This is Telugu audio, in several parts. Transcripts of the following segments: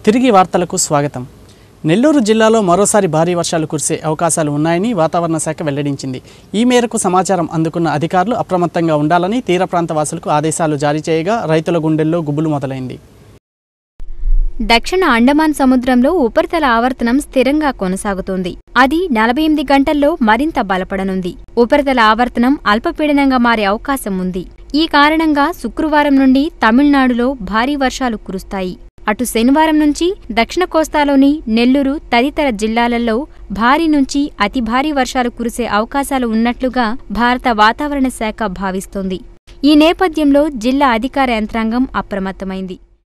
తిరిగి వార్తలకు స్వాగతం నెల్లూరు జిల్లాలో మరోసారి భారీ వర్షాలు కురిసే అవకాశాలు ఉన్నాయని వాతావరణ శాఖ వెల్లడించింది ఈ మేరకు సమాచారం అందుకున్న అధికారులు అప్రమత్తంగా ఉండాలని తీర ప్రాంత వాసులకు ఆదేశాలు జారీ చేయగా రైతుల గుండెల్లో గుబులు మొదలైంది దక్షిణ అండమాన్ సముద్రంలో ఉపరితల ఆవర్తనం స్థిరంగా కొనసాగుతోంది అది నలభై ఎనిమిది గంటల్లో మరింత బలపడనుంది ఉపరితల ఆవర్తనం అల్పపీడనంగా మారే అవకాశం ఉంది ఈ కారణంగా శుక్రవారం నుండి తమిళనాడులో భారీ వర్షాలు కురుస్తాయి అటు శనివారం నుంచి దక్షిణ కోస్తాలోని నెల్లూరు తదితర జిల్లాలలో భారీ నుంచి అతి భారీ వర్షాలు కురిసే అవకాశాలు ఉన్నట్లుగా భారత వాతావరణ శాఖ భావిస్తోంది ఈ నేపథ్యంలో జిల్లా అధికార యంత్రాంగం అప్రమత్తమైంది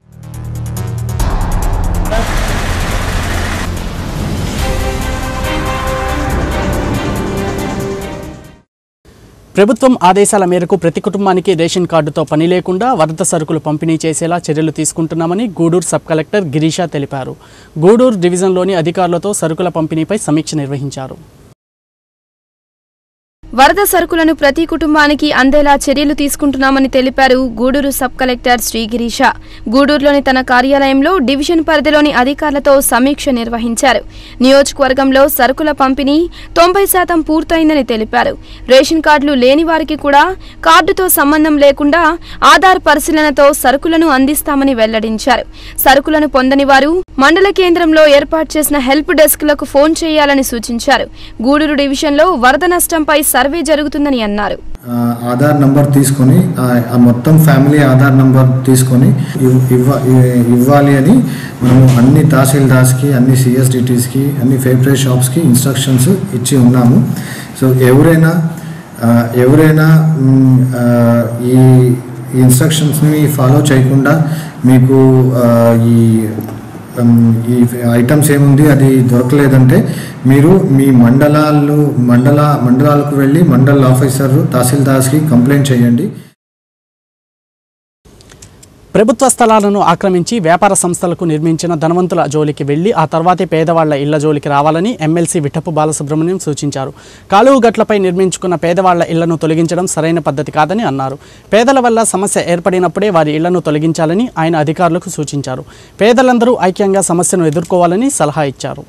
ప్రభుత్వం ఆదేశాల మేరకు ప్రతి కుటుంబానికి రేషన్ కార్డుతో పని లేకుండా వరద సరుకులు పంపిణీ చేసేలా చర్యలు తీసుకుంటున్నామని గూడూరు సబ్ కలెక్టర్ గిరీషా తెలిపారు గూడూరు డివిజన్లోని అధికారులతో సరుకుల పంపిణీపై సమీక్ష నిర్వహించారు వరద సరుకులను ప్రతి కుటుంబానికి అందేలా చర్యలు తీసుకుంటున్నామని తెలిపారు గూడూరు సబ్ కలెక్టర్ శ్రీ గిరీష గూడూరులోని తన కార్యాలయంలో డివిజన్ పరిధిలోని అధికారులతో సమీక్ష నిర్వహించారు నియోజకవర్గంలో సరుకుల పంపిణీ తొంభై శాతం పూర్తయిందని తెలిపారు రేషన్ కార్డులు లేని వారికి కూడా కార్డుతో సంబంధం లేకుండా ఆధార్ పరిశీలనతో సరుకులను అందిస్తామని వెల్లడించారు సరుకులను పొందని వారు మండల కేంద్రంలో ఏర్పాటు చేసిన హెల్ప్ డెస్క్లకు ఫోన్ చేయాలని సూచించారు గూడూరు డివిజన్లో వరద నష్టంపై సర్వే జరుగుతుందని అన్నారు ఆ, ఆధార్ నంబర్ తీసుకొని ఆ ఆ మొత్తం ఫ్యామిలీ ఆధార్ నంబర్ తీసుకొని ఇవ్- ఇవ్వ ఇ- ఇవ్వాలి అని మనము అన్ని తహసీల్దార్స్కి అన్ని సిఎస్డిటీస్కి అన్ని ఫేవరేట్ షాప్స్కి ఇన్స్ట్రక్షన్స్ ఇచ్చి ఉన్నాము సో ఎవరైనా ఆ, ఎవరైనా మ్, ఆ, ఈ ఇన్స్ట్రక్షన్స్ని ఫాలో చేయకుండా మీకు ఆ, ఈ ఉమ్, ఈ ఐటమ్స్ ఏముంది అది దొరకలేదంటే మీరు మీ మండలాలు మండల మండలాలకు వెళ్ళి మండల ఆఫీసర్ తహసీల్దార్స్కి కంప్లైంట్ చేయండి ప్రభుత్వ స్థలాలను ఆక్రమించి వ్యాపార సంస్థలకు నిర్మించిన ధనవంతుల జోలికి వెళ్లి ఆ తర్వాతే పేదవాళ్ల ఇళ్ల జోలికి రావాలని ఎమ్మెల్సీ విఠపు బాలసుబ్రహ్మణ్యం సూచించారు కాలువ గట్లపై నిర్మించుకున్న పేదవాళ్ల ఇళ్లను తొలగించడం సరైన పద్ధతి కాదని అన్నారు పేదల వల్ల సమస్య ఏర్పడినప్పుడే వారి ఇళ్లను తొలగించాలని ఆయన అధికారులకు సూచించారు పేదలందరూ ఐక్యంగా సమస్యను ఎదుర్కోవాలని సలహా ఇచ్చారు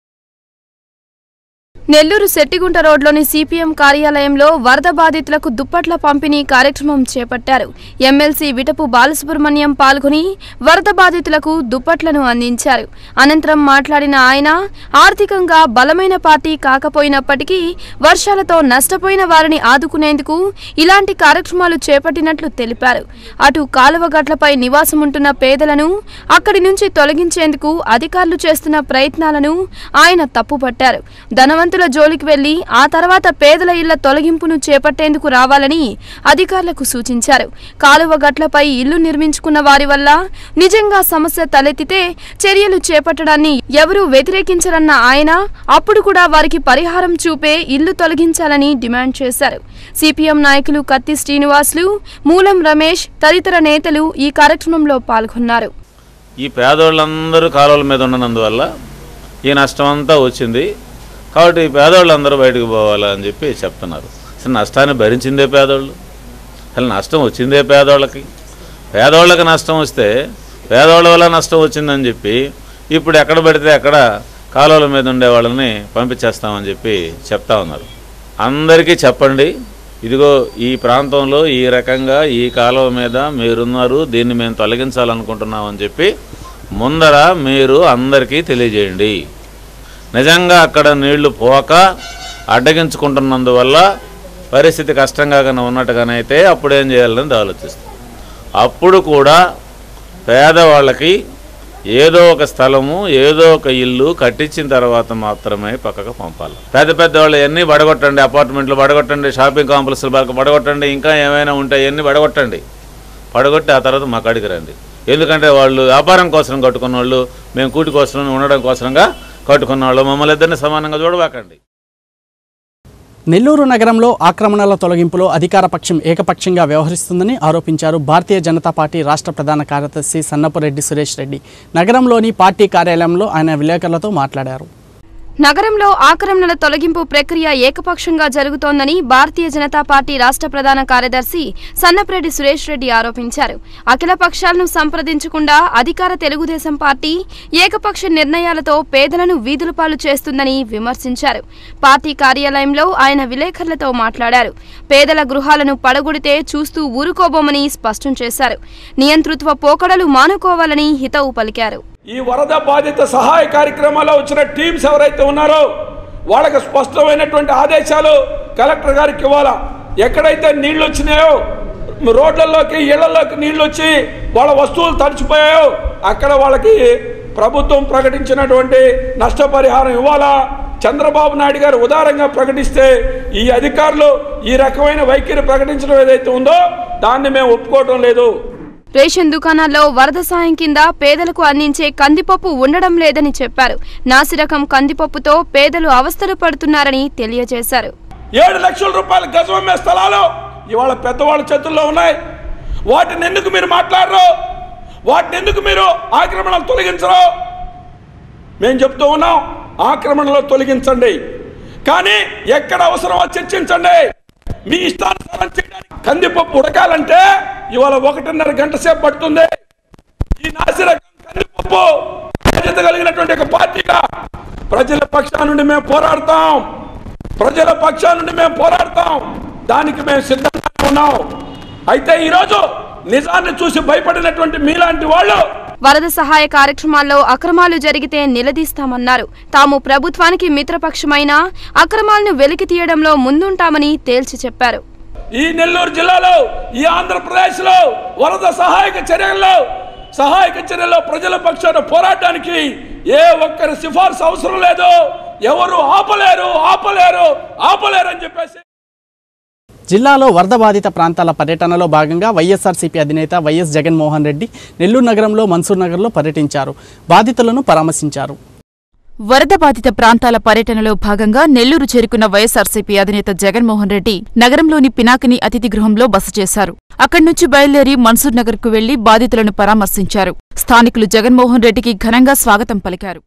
నెల్లూరు శెట్టిగుంట రోడ్లోని సిపిఎం కార్యాలయంలో వరద బాధితులకు దుప్పట్ల పంపిణీ కార్యక్రమం చేపట్టారు ఎమ్మెల్సీ విటపు బాలసుబ్రహ్మణ్యం పాల్గొని వరద బాధితులకు దుప్పట్లను అందించారు అనంతరం మాట్లాడిన ఆయన ఆర్థికంగా బలమైన పార్టీ కాకపోయినప్పటికీ వర్షాలతో నష్టపోయిన వారిని ఆదుకునేందుకు ఇలాంటి కార్యక్రమాలు చేపట్టినట్లు తెలిపారు అటు కాలువ గట్లపై నివాసముంటున్న పేదలను అక్కడి నుంచి తొలగించేందుకు అధికారులు చేస్తున్న ప్రయత్నాలను ఆయన తప్పుపట్టారు ధనవంతుల జోలికి వెళ్లి ఆ తర్వాత పేదల ఇళ్ల తొలగింపును చేపట్టేందుకు రావాలని అధికారులకు సూచించారు కాలువ గట్లపై ఇల్లు నిర్మించుకున్న వారి వల్ల నిజంగా సమస్య తలెత్తితే చర్యలు చేపట్టడాన్ని ఎవరూ వ్యతిరేకించరన్న ఆయన అప్పుడు కూడా వారికి పరిహారం చూపే ఇల్లు తొలగించాలని డిమాండ్ చేశారు సిపిఎం నాయకులు కత్తి శ్రీనివాసులు మూలం రమేష్ తదితర నేతలు ఈ కార్యక్రమంలో పాల్గొన్నారు ఈ పేదోళ్ళందరూ కాలువల మీద ఉన్నందువల్ల ఈ నష్టం అంతా వచ్చింది కాబట్టి ఈ పేదోళ్ళందరూ బయటకు పోవాలని చెప్పి చెప్తున్నారు అసలు నష్టాన్ని భరించిందే పేదోళ్ళు అసలు నష్టం వచ్చిందే పేదోళ్ళకి పేదోళ్ళకి నష్టం వస్తే పేదోళ్ళ వల్ల నష్టం వచ్చిందని చెప్పి ఇప్పుడు ఎక్కడ పడితే అక్కడ కాలువల మీద ఉండే వాళ్ళని పంపించేస్తామని చెప్పి చెప్తా ఉన్నారు అందరికీ చెప్పండి ఇదిగో ఈ ప్రాంతంలో ఈ రకంగా ఈ కాలువ మీద మీరున్నారు దీన్ని మేము తొలగించాలనుకుంటున్నామని చెప్పి ముందర మీరు అందరికీ తెలియజేయండి నిజంగా అక్కడ నీళ్లు పోక అడ్డగించుకుంటున్నందువల్ల పరిస్థితి కష్టంగా కన్నా ఉన్నట్టుగానైతే అప్పుడు ఏం చేయాలని ఆలోచిస్తాం అప్పుడు కూడా పేదవాళ్ళకి ఏదో ఒక స్థలము ఏదో ఒక ఇల్లు కట్టించిన తర్వాత మాత్రమే పక్కకు పంపాలి పెద్ద పెద్ద వాళ్ళు ఎన్ని బడగొట్టండి అపార్ట్మెంట్లు బడగొట్టండి షాపింగ్ కాంప్లెక్స్లు బాగా బడగొట్టండి ఇంకా ఏమైనా ఉంటాయి ఎన్ని బడగొట్టండి పడగొట్టి ఆ తర్వాత మా కాడికి రండి ఎందుకంటే వాళ్ళు వ్యాపారం కోసం కట్టుకున్న వాళ్ళు మేము కూటి కోసం ఉండడం కోసంగా కట్టుకున్న వాళ్ళు మమ్మల్ని ఇద్దరిని సమానంగా చూడబాకండి నెల్లూరు నగరంలో ఆక్రమణల తొలగింపులో అధికార పక్షం ఏకపక్షంగా వ్యవహరిస్తుందని ఆరోపించారు భారతీయ జనతా పార్టీ రాష్ట్ర ప్రధాన కార్యదర్శి సన్నపురెడ్డి సురేష్ రెడ్డి నగరంలోని పార్టీ కార్యాలయంలో ఆయన విలేకరులతో మాట్లాడారు నగరంలో ఆక్రమణల తొలగింపు ప్రక్రియ ఏకపక్షంగా జరుగుతోందని భారతీయ జనతా పార్టీ రాష్ట్ర ప్రధాన కార్యదర్శి సన్నపరెడ్డి సురేష్ రెడ్డి ఆరోపించారు అఖిల పక్షాలను సంప్రదించకుండా అధికార తెలుగుదేశం పార్టీ ఏకపక్ష నిర్ణయాలతో పేదలను వీధుల పాలు చేస్తుందని విమర్శించారు పార్టీ కార్యాలయంలో ఆయన విలేకరులతో మాట్లాడారు పేదల గృహాలను పడగొడితే చూస్తూ ఊరుకోబోమని స్పష్టం చేశారు నియంతృత్వ పోకడలు మానుకోవాలని హితవు పలికారు ఈ వరద బాధిత సహాయ కార్యక్రమాల్లో వచ్చిన టీమ్స్ ఎవరైతే ఉన్నారో వాళ్ళకి స్పష్టమైనటువంటి ఆదేశాలు కలెక్టర్ గారికి ఇవ్వాలా ఎక్కడైతే నీళ్లు వచ్చినాయో రోడ్లలోకి ఇళ్లలోకి నీళ్లు వచ్చి వాళ్ళ వస్తువులు తడిచిపోయాయో అక్కడ వాళ్ళకి ప్రభుత్వం ప్రకటించినటువంటి నష్టపరిహారం ఇవ్వాలా చంద్రబాబు నాయుడు గారు ఉదారంగా ప్రకటిస్తే ఈ అధికారులు ఈ రకమైన వైఖరి ప్రకటించడం ఏదైతే ఉందో దాన్ని మేము ఒప్పుకోవటం లేదు రేషన్ దుకాణాల్లో వరద సాయం కింద పేదలకు అందించే కందిపప్పు ఉండడం లేదని చెప్పారు నాసిరకం కందిపప్పుతో పేదలు అవస్థలు పడుతున్నారని తెలియజేశారు ఏడు లక్షల రూపాయల గజం అమ్మే స్థలాలు ఇవాళ పెద్దవాళ్ళ చేతుల్లో ఉన్నాయి వాటిని ఎందుకు మీరు మాట్లాడరు వాటిని ఎందుకు మీరు ఆక్రమణలు తొలగించరు మేము చెప్తూ ఉన్నాం ఆక్రమణలో తొలగించండి కానీ ఎక్కడ అవసరమో చర్చించండి మీ ఇష్టానుసారం చేయడానికి కందిపప్పు ఉడకాలంటే ఇవాళ ఒకటిన్నర గంట సేపు పడుతుంది ఈ నాసిరకం కందిపప్పు బాధ్యత కలిగినటువంటి ఒక పార్టీగా ప్రజల పక్షా నుండి మేము పోరాడతాం ప్రజల పక్షా నుండి మేము పోరాడతాం దానికి మేము సిద్ధంగా ఉన్నాం అయితే ఈరోజు నిజాన్ని చూసి భయపడినటువంటి మీలాంటి వాళ్ళు వరద సహాయ కార్యక్రమాల్లో అక్రమాలు జరిగితే నిలదీస్తామన్నారు తాము ప్రభుత్వానికి మిత్రపక్షమైన అక్రమాలను వెలికి తీయడంలో ముందుంటామని తేల్చి చెప్పారు ఈ నెల్లూరు జిల్లాలో ఈ ఆంధ్రప్రదేశ్లో వరద సహాయక చర్యల్లో సహాయక చర్యల్లో ప్రజల పక్షాన పోరాటానికి ఏ ఒక్కరి సిఫార్సు అవసరం లేదు ఎవరు ఆపలేరు ఆపలేరు ఆపలేరు అని చెప్పేసి జిల్లాలో వరద బాధిత ప్రాంతాల పర్యటనలో భాగంగా వైఎస్ఆర్సీపీ అధినేత వైఎస్ జగన్మోహన్ రెడ్డి నెల్లూరు నగరంలో మన్సూర్ నగర్లో పర్యటించారు బాధితులను పరామర్శించారు వరద బాధిత ప్రాంతాల పర్యటనలో భాగంగా నెల్లూరు చేరుకున్న వైఎస్సార్సీపీ అధినేత జగన్మోహన్ రెడ్డి నగరంలోని పినాకిని అతిథి గృహంలో బస చేశారు అక్కడి నుంచి బయలుదేరి మన్సూర్ నగర్ కు వెళ్లి బాధితులను పరామర్శించారు స్థానికులు జగన్మోహన్ రెడ్డికి ఘనంగా స్వాగతం పలికారు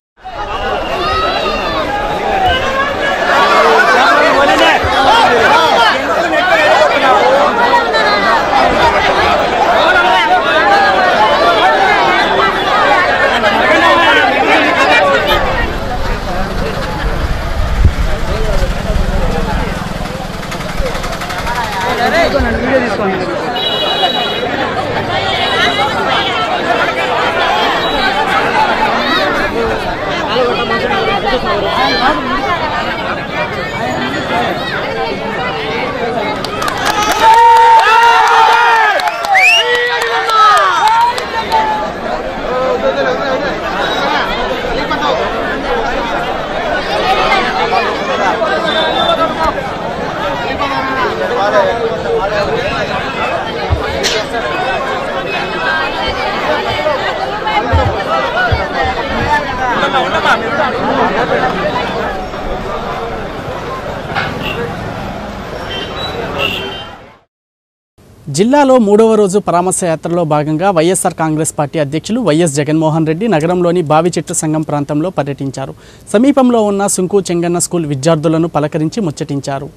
జిల్లాలో మూడవ రోజు పరామర్శ యాత్రలో భాగంగా వైఎస్ఆర్ కాంగ్రెస్ పార్టీ అధ్యక్షులు వైఎస్ జగన్మోహన్ రెడ్డి నగరంలోని బావి చెట్టు సంఘం ప్రాంతంలో పర్యటించారు సమీపంలో ఉన్న సుంకు చెంగన్న స్కూల్ విద్యార్థులను పలకరించి ముచ్చటించారు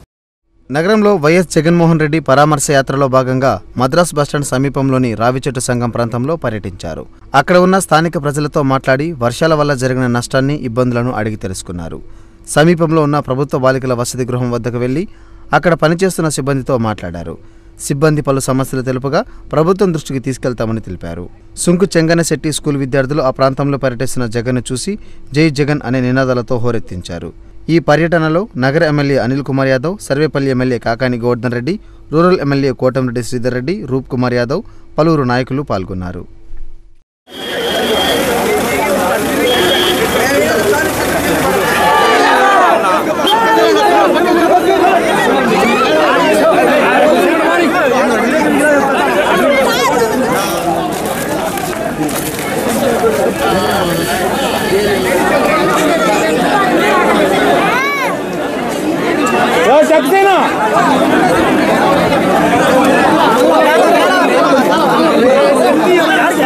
నగరంలో వైఎస్ జగన్మోహన్ రెడ్డి పరామర్శ యాత్రలో భాగంగా మద్రాస్ బస్టాండ్ సమీపంలోని రావిచెట్టు సంఘం ప్రాంతంలో పర్యటించారు అక్కడ ఉన్న స్థానిక ప్రజలతో మాట్లాడి వర్షాల వల్ల జరిగిన నష్టాన్ని ఇబ్బందులను అడిగి తెలుసుకున్నారు సమీపంలో ఉన్న ప్రభుత్వ బాలికల వసతి గృహం వద్దకు వెళ్లి అక్కడ పనిచేస్తున్న సిబ్బందితో మాట్లాడారు సిబ్బంది పలు సమస్యలు తెలుపగా ప్రభుత్వం దృష్టికి తీసుకెళ్తామని తెలిపారు సుంకు చెంగనశెట్టి స్కూల్ విద్యార్థులు ఆ ప్రాంతంలో పర్యటిస్తున్న జగన్ను చూసి జై జగన్ అనే నినాదాలతో హోరెత్తించారు ఈ పర్యటనలో నగర MLA Anil Kumar Yadav Sarvepalli MLA Kakani Govardhan Reddy rural MLA Kotamreddy Sridhar Reddy Roop Kumar Yadav పలువురు నాయకులు పాల్గొన్నారు సక్సేనా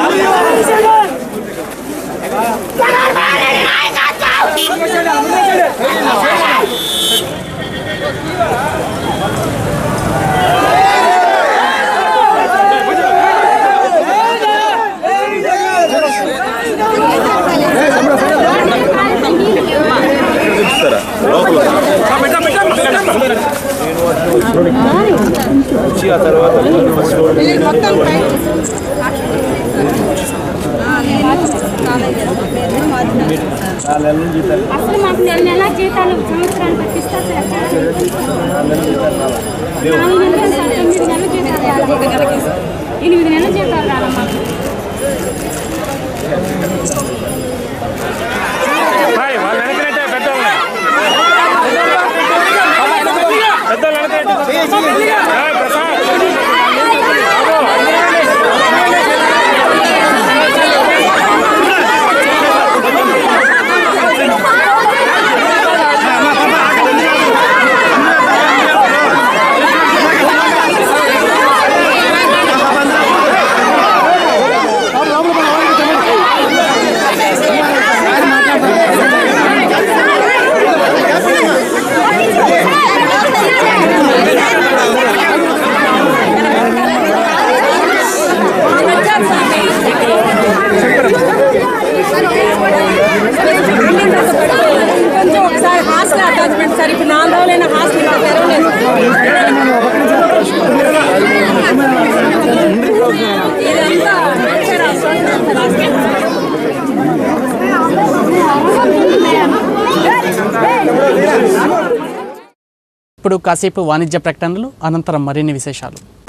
వచ్చి ఆ తర్వాత ఫస్ట్ ఫ్లోర్ నాలుగు నెలల నుంచి జీతాలు అసలు మాకు నెల నెల జీతాలు సంవత్సరానికి పట్టిస్తారు సార్ నాలుగు నెలల జీతాలు రావాలి. లేవు. నాలుగు నెలలు సార్ ఎనిమిది నెలల జీతాలు రావాలి. ఎనిమిది నెలల జీతాలు రావాలి మాకు హాయ్, వాళ్ళ వెనకనైతే పెద్దవాళ్ళని. పెద్దవాళ్ళ వెనకనైతే. హాయ్, ప్రసాద్. కొంచెం ఒకసారి హాస్టల్ అటాచ్మెంట్ సార్ ఇప్పుడు నాలుగు రోజులైన హాస్టల్ తెరవలేదు ఇదంతా ఇప్పుడు కాసేపు వాణిజ్య ప్రకటనలు అనంతరం మరిన్ని విశేషాలు